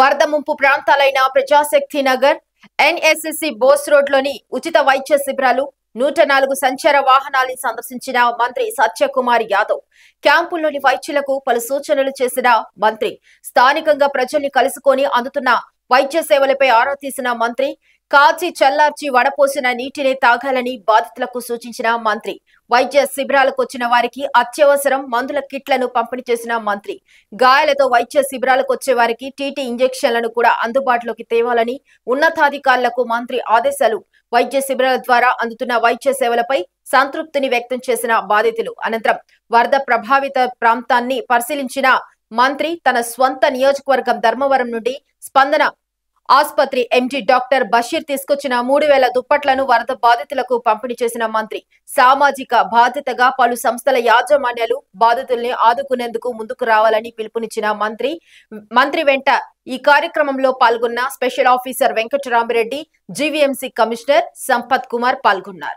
వరద ముంపు ప్రాంతాలైన ప్రజాశక్తి నగర్ ఎన్ఎస్ఎస్సి బోస్ రోడ్లోని ఉచిత వైద్య శిబిరాలు నూట నాలుగు సంచార వాహనాలను సందర్శించిన మంత్రి సత్యకుమార్ యాదవ్ క్యాంపుల్లోని వైద్యులకు పలు సూచనలు చేసిన మంత్రి స్థానికంగా ప్రజల్ని కలుసుకొని అందుతున్న వైద్య సేవలపై ఆరా తీసిన మంత్రి కాచి చల్లార్చి వడపోసిన నీటిని తాగాలని బాధితులకు సూచించిన మంత్రి వైద్య శిబిరాలకు వచ్చిన వారికి అత్యవసరం మందుల కిట్లను పంపిణీ చేసిన మంత్రి గాయాలతో వైద్య శిబిరాలకు వచ్చే వారికి టీటీ ఇంజెక్షన్లను కూడా అందుబాటులోకి తేవాలని ఉన్నతాధికారులకు మంత్రి ఆదేశాలు వైద్య శిబిరాల ద్వారా అందుతున్న వైద్య సేవలపై సంతృప్తిని వ్యక్తం చేసిన బాధితులు అనంతరం వరద ప్రభావిత ప్రాంతాన్ని పరిశీలించిన మంత్రి తన స్వంత నియోజకవర్గం ధర్మవరం నుండి స్పందన ఆసుపత్రి ఎండి డాక్టర్ బషీర్ తీసుకొచ్చిన మూడు వేల దుప్పట్లను వరద బాధితులకు పంపిణీ చేసిన మంత్రి సామాజిక బాధ్యతగా పలు సంస్థల యాజమాన్యాలు బాధితుల్ని ఆదుకునేందుకు ముందుకు రావాలని పిలుపునిచ్చిన మంత్రి మంత్రి వెంట ఈ కార్యక్రమంలో పాల్గొన్న special officer Venkataramireddy GVMC commissioner Sampath Kumar పాల్గొన్నారు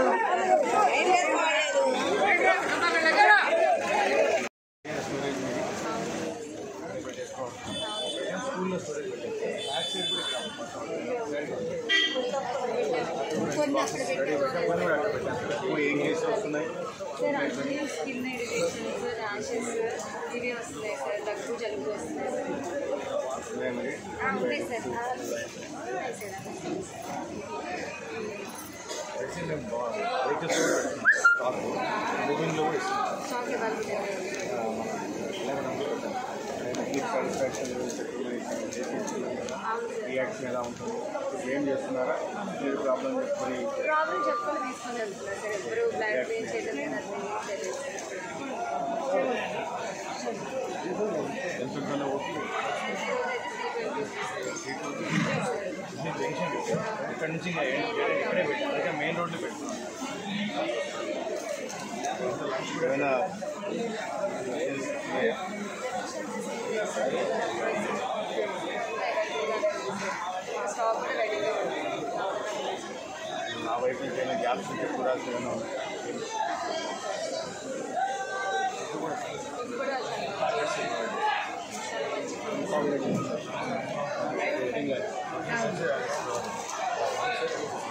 ఇప్పుడు ఏం కేసులు వస్తున్నాయి సార్ అన్ని స్కిన్ ఇరిటేషన్స్ ర్యాషెస్ ఇవి వస్తున్నాయి సార్ దగ్గు జలుబు వస్తున్నాయి సార్ ఉన్నాయి మరి ఆ, ఉన్నాయి సార్ ఆ, ఉన్నాయి సార్ మెడిసిన్ ఏం బాగుంది వెహికల్స్ కూడా పెడుతున్నాం స్టాక్ మూవింగ్లో కూడా ఇస్తున్నాం స్టాక్ ఇవ్వాలి సాటిస్ఫాక్షన్ రియాక్షన్ ఎలా ఉంటుంది ఇప్పుడు ఏం చేస్తున్నారా మీరు ప్రాబ్లం చెప్పుకొని ప్రాబ్లం చెప్పుకొని తీసుకొని వెళ్తున్నారు సార్ ఎవరు బ్లడ్ క్లీన్ చేయడం లేదు అట్లా ఏం చేయలేదు సార్ ఎంత ఉంటుందో ఓకే జంక్షన్ ఇక్కడ నుంచి ఇంకా ఏ- ఇక్కడే పెట్టాను ఇంకా మెయిన్ రోడ్లో పెట్టుకున్నాను ఏమైనా ఉన్నాయా? స్టాక్ కూడా రెడీగా ఉంది నా వైపు నుంచి ఏమైనా గ్యాప్స్ ఉంటే కూడా ఏమైనా ఉన్నాయి ఇది కూడా Waiting, uh,